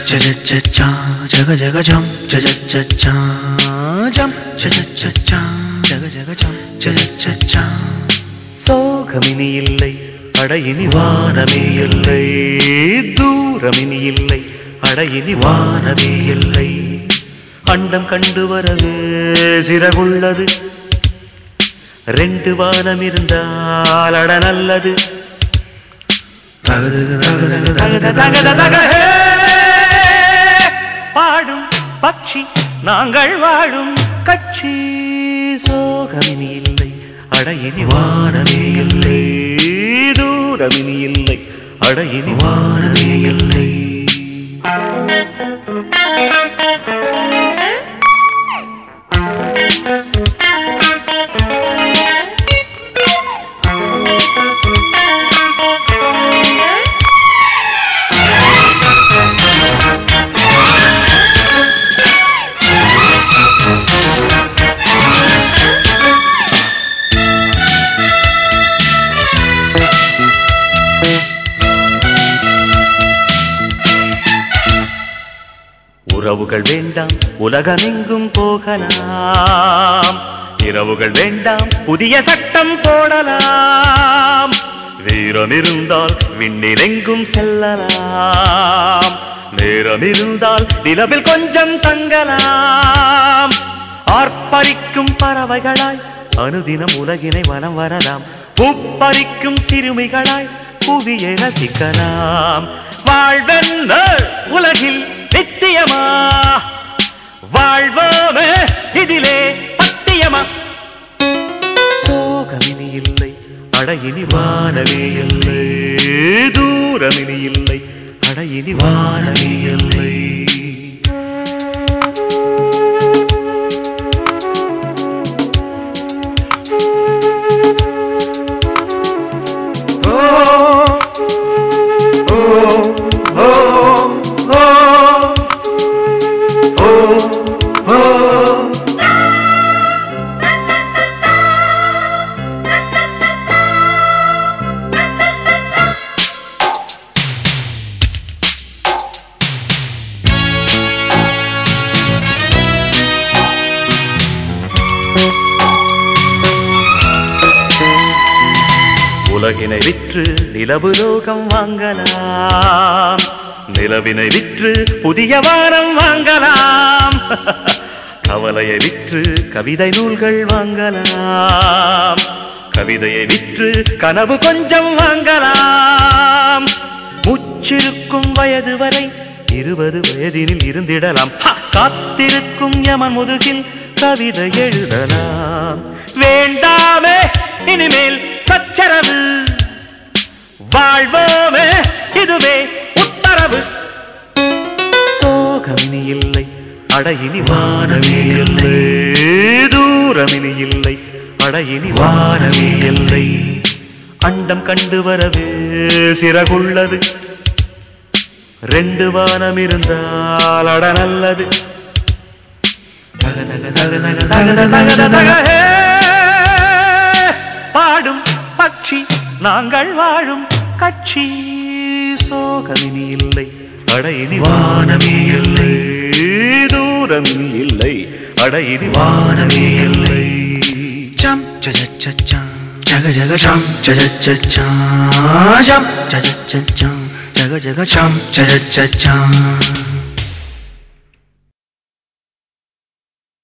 ஜஜச்சா ஜக ஜக ஜம் ஜஜச்சா ஜம் ஜஜச்சா ஜக ஜக ஜம் ஜஜச்சா சோகமினி இல்லை அடையினி வானமே இல்லை தூரமினி இல்லை அடையினி வானமே இல்லை அண்டம் கண்டு வரது சிறகுள்ளது ரெண்டு வானம் இருந்தால் அட நல்லது தகதக தகதக தகத தகத தக ஹே! பாடும் பட்சி நாங்கள் வாழும் கட்சி சோகமினி இல்லை அடையினி வானமே இல்லை தூரமினி இல்லை அடையினி வானமே இல்லை உறவுகள் வேண்டாம் உலகமெங்கும் போகலாம் இரவுகள் வேண்டாம் புதிய சட்டம் போடலாம் வீரம் இருந்தால் விண்ணிலெங்கும் செல்லலாம் நேரம் இருந்தால் நிலவில் கொஞ்சம் தங்கலாம் ஆர்ப்பரிக்கும் பறவைகளாய் அனுதினம் உலகினை வலம் வரலாம் பூப்பறிக்கும் சிறுமிகளாய் புவியை ரசிக்கலாம் வாழ்வென்ன உலகில் நித்தியமா வாழ்வோமே இதிலே பத்தியமா சோகமினி இல்லை அடையினி வானமே இல்லை தூரமினி இல்லை அடையினி வானமே இல்லை உலகினை விற்று நிலவு லோகம் வாங்கலாம் நிலவினை விற்று புதிய வானம் வாங்கலாம் கவலையை விற்று கவிதை நூல்கள் வாங்கலாம் கவிதையை விற்று கனவு கொஞ்சம் வாங்கலாம் முச்சிருக்கும் வயது வரை இருபது வயதினில் இருந்திடலாம் ஹ! காத்திருக்கும் யமன் முதுகில் கவிதை எழுதலாம் வேண்டாமே இனிமேல் சச்சரவு வாழ்வோமே இதுவே உத்தரவு சோகமினி இல்லை அடையினி வானமே இல்லை தூரமினி இல்லை அடையினி வானமே இல்லை அண்டம் கண்டு வரவே சிறகுள்ளது ரெண்டு வானம் இருந்தால் அட நல்லது தகதக தகதக தகத தகத தக ஹே! பாடும் பட்சி நாங்கள் வாழும் கட்சி சோகமினி இல்லை அடையினி வானமே இல்லை தூரம் இல்லை அடையினி வானமே இல்லை ஜம் ஜஜச்சா ஜக ஜக ஜம் ஜஜச்சா ஜம் ஜஜச்சா ஜக ஜக ஜம் ஜஜச்சா